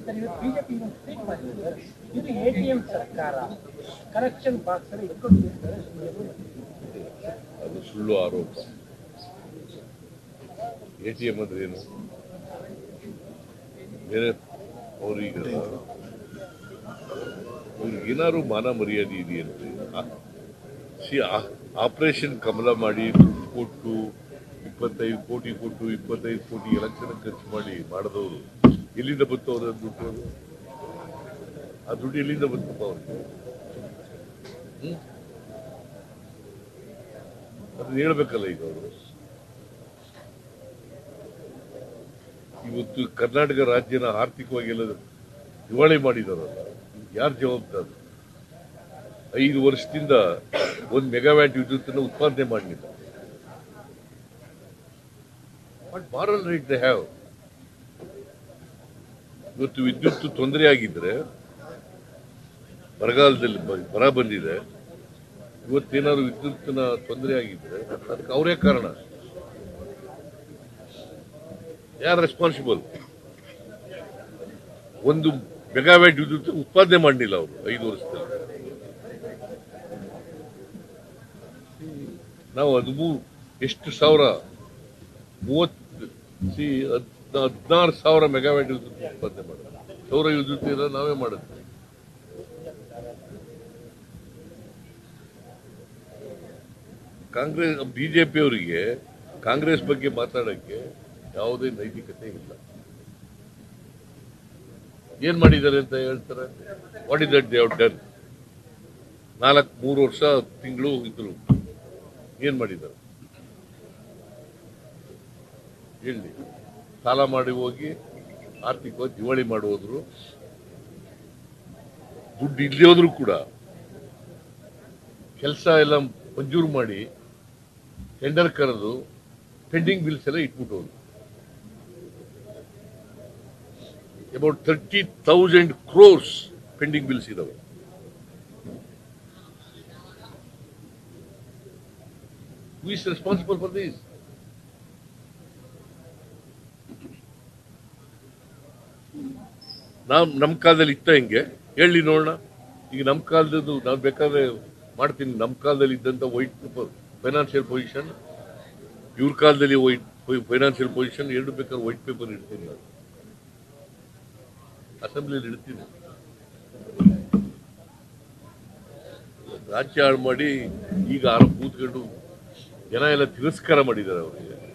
Sir ಇದು BJP tweet ಮಾಡಿದ್ದಾರೆ ಇದು ಎ ಟಿ ಎಂ ಸರ್ಕಾರ ಕರೆಕ್ಷನ್ ಬಾಕ್ಸ್ ಅಲ್ಲಿ ಇಟ್ಕೊಂಡಿರ್ತಾರೆ ಅದು ಸುಳ್ಳು ಆರೋಪ ಎ ಟಿ ಎಂ ಅಂದ್ರೆ ಏನು ಬೇರೆ ಅವ್ರೀಗ ಅವ್ರಿಗೆ ಏನಾದ್ರು ಮಾನ ಮರ್ಯಾದೆ ಇದೆಯಂತೆ ಸಿ ಆಪರೇಷನ್ ಕಮಲ ಮಾಡಿ ದುಡ್ಡು ಕೊಟ್ಟು ಇಪ್ಪತ್ತೈದು ಕೋಟಿ ಕೊಟ್ಟು ಇಪ್ಪತ್ತೈದು ಕೋಟಿ ಎಲೆಕ್ಷನ್ ಖರ್ಚು ಮಾಡಿ ಮಾಡಿದವರು ಎಲ್ಲಿಂದ ಬಂತು ಅವರ ದುಡ್ಡು ಅದು? ಆ ದುಡ್ಡು ಎಲ್ಲಿಂದ ಬಂತಪ್ಪ ಅವ್ರಿಗೆ ಹ್ಮ್ ಅದನ್ನ ಹೇಳ್ಬೇಕಲ್ಲ ಈಗ ಅವರು ಇವತ್ತು ಕರ್ನಾಟಕ ರಾಜ್ಯನ ಆರ್ಥಿಕವಾಗಿ ಎಲ್ಲ ದಿವಾಳಿ ಮಾಡಿದಾರಲ್ಲ ಯಾರು ಜವಾಬ್ದಾರ ಐದು ವರ್ಷದಿಂದ ಒಂದು ಮೆಗಾವ್ಯಾಟ್ ವಿದ್ಯುತ್ತನ್ನು ಉತ್ಪಾದನೆ ಮಾಡಲಿಲ್ಲ but moral right they have ಇವತ್ತು ವಿದ್ಯುತ್ ತೊಂದರೆ ಆಗಿದ್ರೆ ಬರಗಾಲದಲ್ಲಿ ಬ- ಬರ ಬಂದಿದೆ ಇವತ್ತೇನಾದ್ರು ವಿದ್ಯುತ್ತಿನ ತೊಂದರೆ ಆಗಿದ್ರೆ ಅದಕ್ಕೆ ಅವರೇ ಕಾರಣ ಯಾರು ರೆಸ್ಪಾನ್ಸಿಬಲ್ ಒಂದು ಮೆಗಾವ್ಯಾಟ್ ವಿದ್ಯುತ್ ಉತ್ಪಾದನೆ ಮಾಡಲಿಲ್ಲ ಅವರು ಐದು ವರ್ಷದಲ್ಲಿ ನಾವು ಹದಿಮೂರು ಎಷ್ಟು ಸಾವಿರ ಮೂವತ್ತು ಸಿ ಹದಿನಾರು ಸಾವಿರ ಮೆಗಾವ್ಯಾಟ್ ವಿದ್ಯುತ್ ಉತ್ಪಾದನೆ ಮಾಡೋದು ಸೌರ ವಿದ್ಯುತ್ ಎಲ್ಲ ನಾವೇ ಮಾಡುತ್ತೆ ಕಾಂಗ್ರೆಸ್ ಬಿಜೆಪಿ ಅವರಿಗೆ ಕಾಂಗ್ರೆಸ್ ಬಗ್ಗೆ ಮಾತಾಡಕ್ಕೆ ಯಾವುದೇ ನೈತಿಕತೆ ಇಲ್ಲ ಏನ್ ಮಾಡಿದ್ದಾರೆ ಅಂತ ಹೇಳ್ತಾರೆ what is that they done ನಾಲ್ಕು ಮೂರು ವರ್ಷ ತಿಂಗಳು ಇದ್ರು ಏನ್ ಮಾಡಿದ್ದಾರೆ ಹೇಳಿ ಸಾಲ ಮಾಡಿ ಹೋಗಿ ಆರ್ಥಿಕವಾಗಿ ದಿವಾಳಿ ಮಾಡೋದ್ರು ದುಡ್ಡು ಇಲ್ಲದೆ ಹೋದ್ರು ಕೂಡ ಕೆಲಸ ಎಲ್ಲ ಮಂಜೂರು ಮಾಡಿ ಟೆಂಡರ್ ಕರೆದು ಪೆಂಡಿಂಗ್ ಬಿಲ್ಸ್ ಎಲ್ಲ ಇಟ್ಬಿಟ್ಟು ಹೋದ್ರು about thirty thousand crores pending bills ಇದಾವೆ who is responsible for this ನಾವ್ ನಮ್ ಕಾಲದಲ್ಲಿ ಇತ್ತ ಹಿಂಗೆ ಹೇಳಿ ನೋಡೋಣ ಈಗ ನಮ್ ಕಾಲದ್ದು ನಾವ್ ಬೇಕಾದ್ರೆ ಮಾಡ್ತೀನಿ ನಮ್ ಕಾಲದಲ್ಲಿ ಇದ್ದಂತ ವೈಟ್ ಪೇಪರ್ ಫೈನಾನ್ಷಿಯಲ್ ಪೊಸಿಷನ್ ಇವ್ರ ಕಾಲದಲ್ಲಿ ವೈಟ್ ಫೈನಾನ್ಷಿಯಲ್ ಪೊಸಿಷನ್ ಎರಡು ಬೇಕಾದ್ರೆ ವೈಟ್ ಪೇಪರ್ ಇಡ್ತೀನಿ ನಾನು ಅಸೆಂಬ್ಲಿಯಲ್ಲಿ ಇಡ್ತೀನಿ ರಾಜ್ಯ ಹಾಳು ಮಾಡಿ ಈಗ ಆರು ಕೂತ್ಕೊಂಡು ಜನ ಎಲ್ಲ ತಿರಸ್ಕಾರ ಮಾಡಿದ್ದಾರೆ ಅವರಿಗೆ